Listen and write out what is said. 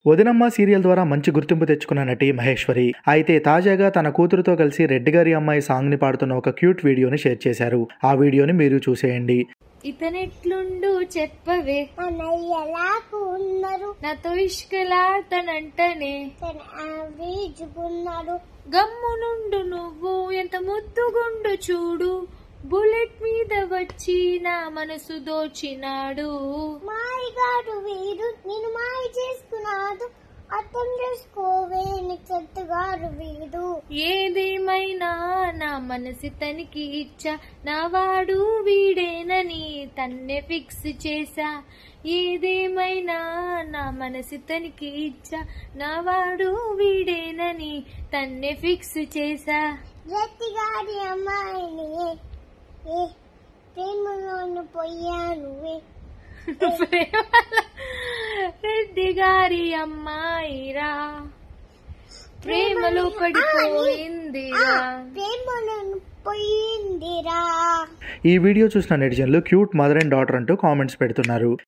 వదినమ్మ సీరియల్ ద్వారా మంచి గుర్తింపు తెచ్చుకున్న నటి మహేశ్వరి అయితే తాజాగా తన కూతురుతో కలిసి రెడ్డి గారి అమ్మాయి సాంగ్ ని పాడుతున్న ఒక క్యూట్ వీడియోని షేర్ చేశారు ఆ వీడియోని మీరు చూసేయండి ఇతనెట్లుండు చెప్పవే అన్నయ్యలాకు ఉన్నారు నాతో ఇష్కలాడతానంటనే తన వీజుకున్నాడు గమ్మునుండు నువ్వు ఎంత ముద్దుగుండు చూడు బుల్లెట్ మీద వచ్చి నా మనసు దోచినాడు మాయగాడు వీడు నేను మాయ చేసుకున్నాడు అర్థం చేసుకోవే నిచ్చట్టుగాడు వీడు ఏదేమైనా నా మనసు తనకి ఇచ్చా నా వాడు వీడేనని తన్నే ఫిక్స్ చేసా ఏదేమైనా నా మనసు తనకి ఇచ్చా నా వాడు వీడేనని తన్నే ఫిక్స్ చేసా జట్టిగాడి అమ్మాయిని ఏ ప్రేమలోను పోయాను రెడ్డి గారి అమ్మాయిరా ప్రేమలో పడిపోయిందిరా ప్రేమలోను పోయిందిరా ఈ వీడియో చూసిన నెటిజన్లు క్యూట్ మదర్ అండ్ డాటర్ అంటూ కామెంట్స్ పెడుతున్నారు